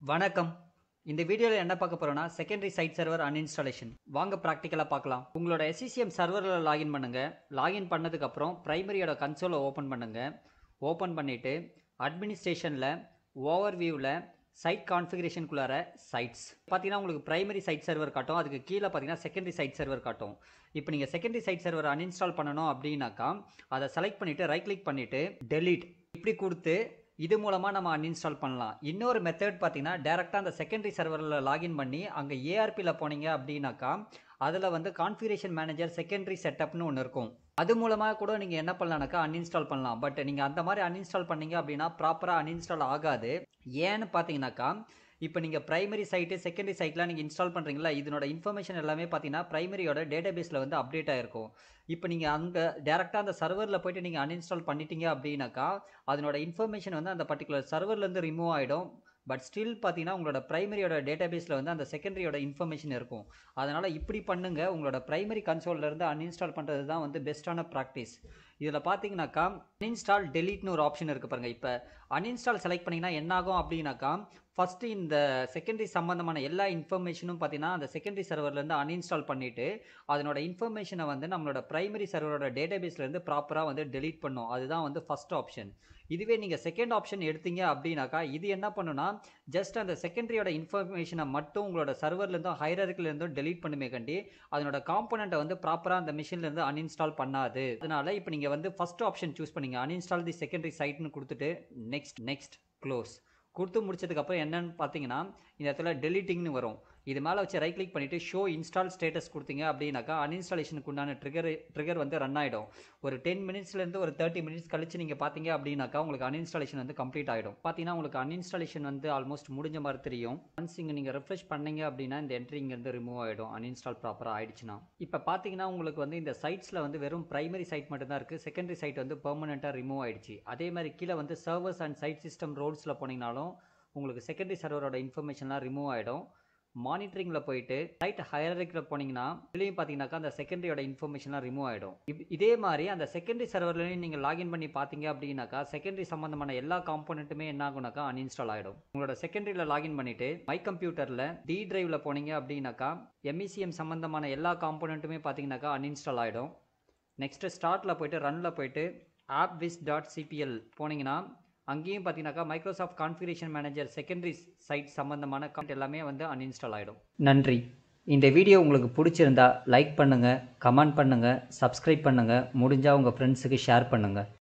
வணக்கம் இந்த வீடியோவில் என்ன பார்க்க போறோம்னா செகண்டரி சைட் சர்வர் அன்இன்ஸ்டாலேஷன் வாங்க ப்ராக்டிக்கலாக பார்க்கலாம் உங்களோட SCCM சர்வரில் லாகின் பண்ணுங்க லாகின் பண்ணதுக்கப்புறம் ப்ரைமரியோட கன்சோலை ஓப்பன் பண்ணுங்க ஓப்பன் பண்ணிவிட்டு அட்மினிஸ்ட்ரேஷனில் ஓவர் வியூவில் சைட் கான்ஃபிகரேஷனுக்குள்ளார சைட்ஸ் பார்த்தீங்கன்னா உங்களுக்கு பிரைமரி சைட் சர்வர் காட்டும் அதுக்கு கீழே பார்த்தீங்கன்னா செகண்டரி சைட் சர்வர் காட்டும் இப்போ நீங்கள் செகண்டரி சைட் சர்வர் அன்இன்ஸ்டால் பண்ணணும் அப்படின்னாக்கா அதை செலக்ட் பண்ணிவிட்டு ரைட் கிளிக் பண்ணிவிட்டு delete இப்படி கொடுத்து இது மூலமாக நம்ம அன்இன்ஸ்டால் பண்ணலாம் இன்னொரு மெத்தட் பார்த்தீங்கன்னா டேரெக்டாக அந்த செகண்டரி சர்வரில் லாகின் பண்ணி அங்கே ஏஆர்பியில் போனீங்க அப்படின்னாக்கா அதில் வந்து கான்ஃபிகரேஷன் மேனேஜர் செகண்டரி செட்டப்னு ஒன்று இருக்கும் அது மூலமாக கூட நீங்கள் என்ன பண்ணலாம்னாக்கா அன்இன்ஸ்டால் பண்ணலாம் பட் நீங்கள் அந்த மாதிரி அன்இன்ஸ்டால் பண்ணீங்க அப்படின்னா ப்ராப்பராக அன்இன்ஸ்டால் ஆகாது ஏன்னு பார்த்தீங்கன்னாக்கா இப்போ நீங்கள் பிரைமரி சைட்டு செகண்டரி சைட்லாம் நீங்கள் இன்ஸ்டால் பண்ணுறீங்களா இதனோட இன்ஃபர்மேஷன் எல்லாமே பார்த்தீங்கன்னா பிரைமரியோட டேட்டாபேஸில் வந்து அப்டேட் ஆகிருக்கும் இப்போ நீங்கள் அங்கே டேரெக்டாக அந்த சர்வரில் போயிட்டு நீங்கள் அன்இன்ஸ்டால் பண்ணிட்டீங்க அப்படின்னாக்கா அதனோட இன்ஃபர்மேஷன் வந்து அந்த பர்டிகுலர் சர்வர்லேருந்து ரிமூவ் ஆகிடும் பட் ஸ்டில் பார்த்தீங்கன்னா உங்களோட பிரைமரியோட டேட்டாபேஸில் வந்து அந்த செகண்டரியோட இன்ஃபர்மேஷன் இருக்கும் அதனால் இப்படி பண்ணுங்க உங்களோட பிரைமரி கன்சோல்லேருந்து அன்இன்ஸ்டால் பண்ணுறது தான் வந்து பெஸ்ட்டான ப்ராக்டிஸ் இதில் பார்த்தீங்கன்னாக்கா அன்இன்ஸ்டால் டெலீட்னு ஒரு ஆப்ஷன் இருக்குது பாருங்கள் இப்போ அன்இன்ஸ்டால் செலக்ட் பண்ணிங்கன்னா என்ன ஆகும் அப்படின்னாக்கா ஃபஸ்ட்டு இந்த செகண்டரி சம்மந்தமான எல்லா இன்ஃபர்மேஷனும் பார்த்தீங்கன்னா அந்த செகண்டரி சர்வர்லேருந்து அன்இன்ஸ்டால் பண்ணிவிட்டு அதனோட இன்ஃபர்மேஷனை வந்து நம்மளோட பிரைமரி சர்வரோட டேட்டாபேஸ்லேருந்து ப்ராப்பராக வந்து டெலீட் பண்ணும் அதுதான் வந்து ஃபஸ்ட் ஆப்ஷன் இதுவே நீங்கள் செகண்ட் ஆப்ஷன் எடுத்தீங்க அப்படின்னாக்கா இது என்ன பண்ணுன்னா ஜஸ்ட் அந்த செகண்டரியோட இன்ஃபர்மேஷனை மட்டும் உங்களோட சர்வர்லேருந்தும் ஹைரரிக்கிலேருந்தும் டெலீட் பண்ணுமே கண்டி அதனோட காம்பனண்ட்டை வந்து ப்ராப்பராக அந்த மிஷின்லேருந்து அன்இன்ஸ்டால் பண்ணாது அதனால இப்போ நீங்கள் வந்து ஃபஸ்ட் ஆப்ஷன் சூஸ் பண்ணீங்க அன்இன்ஸ்டால் தி செகண்டரி சைட்னு கொடுத்துட்டு நெக்ஸ்ட் நெக்ஸ்ட் க்ளோஸ் கொடுத்து முடிச்சதுக்கப்புறம் என்னன்னு பார்த்தீங்கன்னா இந்த இடத்துல டெலிட்டிங்னு வரும் இது மேலே வச்சு ரைட் கிளிக் பண்ணிவிட்டு ஷோ இன்ஸ்டால் ஸ்டேட்டஸ் கொடுத்தீங்க அப்படின்னாக்கா அன்இன்ஸ்டாலேஷனுக்கு உண்டான ட்ரிகர் ட்ரிகர் வந்து ரன் ஆகிடும் ஒரு டென் மினிட்ஸ்லேருந்து ஒரு தேர்ட்டி மினிட்ஸ் கழிச்சு நீங்கள் பார்த்தீங்க அப்படின்னாக்கா உங்களுக்கு அன்இன்ஸ்டாலேஷன் வந்து கம்ப்ளீட் ஆகிடும் பார்த்தீங்கன்னா உங்களுக்கு அன்இன்ஸ்டாலேஷன் வந்து ஆல்மோஸ்ட் முடிஞ்ச மாதிரி தெரியும் ஒன்ஸ் இங்கே நீங்கள் ரெஃப்ரெஷ் பண்ணீங்க அப்படின்னா இந்த என்ட்ரி இங்கேருந்து ரிமூவ் ஆகிடும் அன்இன்ஸ்டால் ப்ராப்பராக ஆயிடுச்சுன்னா இப்போ பார்த்தீங்கன்னா உங்களுக்கு வந்து இந்த சைட்ஸில் வந்து வெறும் பிரைமரி சைட் மட்டும் தான் இருக்குது செகண்டரி சைட் வந்து பெர்மனெண்ட்டாக ரிமூவ் ஆயிடுச்சு அதே மாதிரி கீழே வந்து சர்வர்ஸ் அண்ட் சைட் சிஸ்டம் ரோல்ஸில் போனீங்கனாலும் உங்களுக்கு செகண்டரி சர்வரோட இன்ஃபர்மேஷன்லாம் ரிமூவ் ஆகிடும் மானிட்டரிங்கில் போயிட்டு சைட் ஹையரிக்கில் போனீங்கன்னா இதுலேயும் பார்த்தீங்கன்னாக்கா அந்த செகண்டரியோட இன்ஃபர்மேஷன்லாம் ரிமூவ் ஆகிடும் இதே மாதிரி அந்த செகண்டரி சர்வர்லையும் நீங்கள் லாகின் பண்ணி பார்த்தீங்க அப்படின்னாக்கா செகண்டரி சம்மந்தமான எல்லா காம்போனண்ட்டுமே என்ன ஆகுனாக்கா அன்இன்ஸ்டால் ஆகிடும் உங்களோட செகண்டரியில் லாகின் பண்ணிவிட்டு மை கம்ப்யூட்டரில் டி டிரைவில் போனீங்க அப்படின்னாக்கா எம்இசிஎம் சம்மந்தமான எல்லா காம்போனண்ட்டுமே பார்த்தீங்கன்னாக்கா அன்இன்ஸ்டால் ஆகிடும் நெக்ஸ்ட்டு ஸ்டார்ட்டில் போயிட்டு ரனில் போயிட்டு ஆப் விஸ் டாட் சிபிஎல் போனீங்கன்னா அங்கேயும் பார்த்தீங்கன்னாக்கா Microsoft configuration manager secondary site சம்மந்தமான கான்ட் எல்லாமே வந்து அன்இன்ஸ்டால் ஆகிடும் நன்றி இந்த வீடியோ உங்களுக்கு பிடிச்சிருந்தா லைக் பண்ணுங்கள் கமெண்ட் பண்ணுங்கள் சப்ஸ்கிரைப் பண்ணுங்கள் முடிஞ்சால் உங்கள் ஃப்ரெண்ட்ஸுக்கு ஷேர் பண்ணுங்கள்